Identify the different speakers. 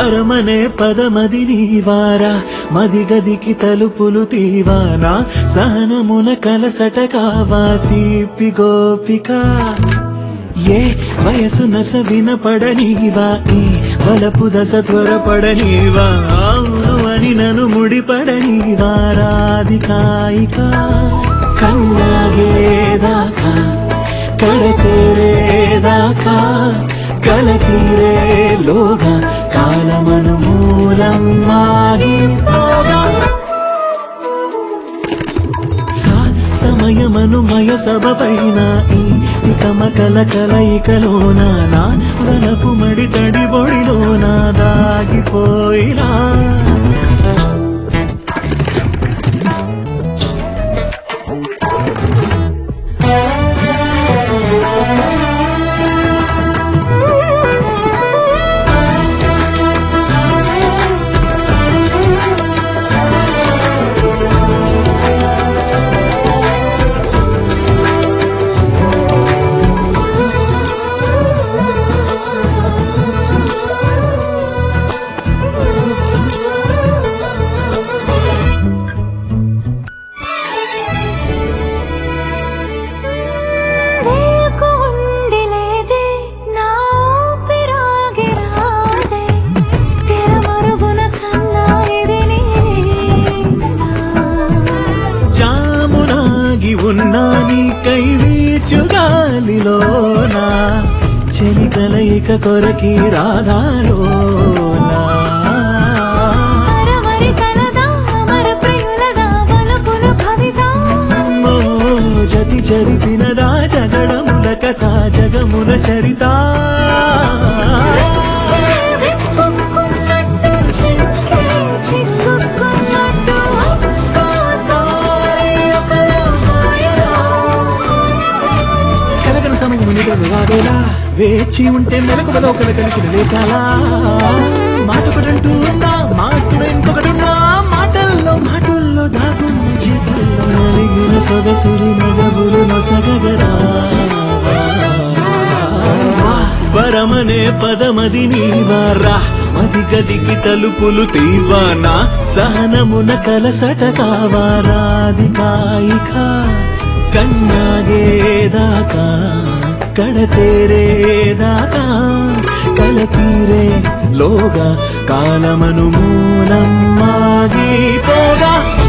Speaker 1: వరమనే పదమది నీవారా మది గదికి తలుపులు తీవానా సహనమున కలసట కావా తీపి గోపిక ఏ వయసు నస వినపడనీవా ఈ వలపు దశ త్వరపడనీవా అవును అని నన్ను ముడిపడనీవా రాధికాయిక కన్నాగేదాకా కడతేరేదాకా కలతీరేలోగా కాలమను మూలం మాగిపోగా సా- సమయమను మయ సభ పైన ఈ తికమకల కలయికలోన నా వలపు మడి తడి బొడిలోన దాగిపోయినా
Speaker 2: వేకు ఉండిలేదే నా ఊపిరాగిరాదే తెరమరుగున కన్నా ఇది నీలా
Speaker 1: జామునాగి ఉన్నా నీ కై వీచుగాలిలోనా చెలి కలయిక కొరకి రాధాలోనా
Speaker 2: అరవరి కలదా అమర ప్రియులదా వలపులు భవిదా
Speaker 1: ఓ జతి జరిపినదా జగడముల కథ జగముల చరిత
Speaker 2: విప్పుకున్నట్టు చిక్కే చిక్కుకున్నట్టు ఒక్కోసారి ఒకలా మాయలా
Speaker 1: కలగల సమయం నిగలు రావేలా వేచి ఉంటే మెలకువలో ఒకరు కలిసిన వేశాలా మాటొకటంటూ ఉందా మాటలు ఇంకొకటున్నా మాటల్లో మాటల్లో దాగున్న చేతుల్లో నలిగిన సొగసురి నగబులు నొసగగరా వరమనే పదమది నీవారా మది గదికి తలుపులు తీవానా సహనమున కలసట కావారాధికాయిక కన్నాగేదాకా కడతేరేదాకా కలతీరే లోగా కాలమను మూలం మాగిపోగా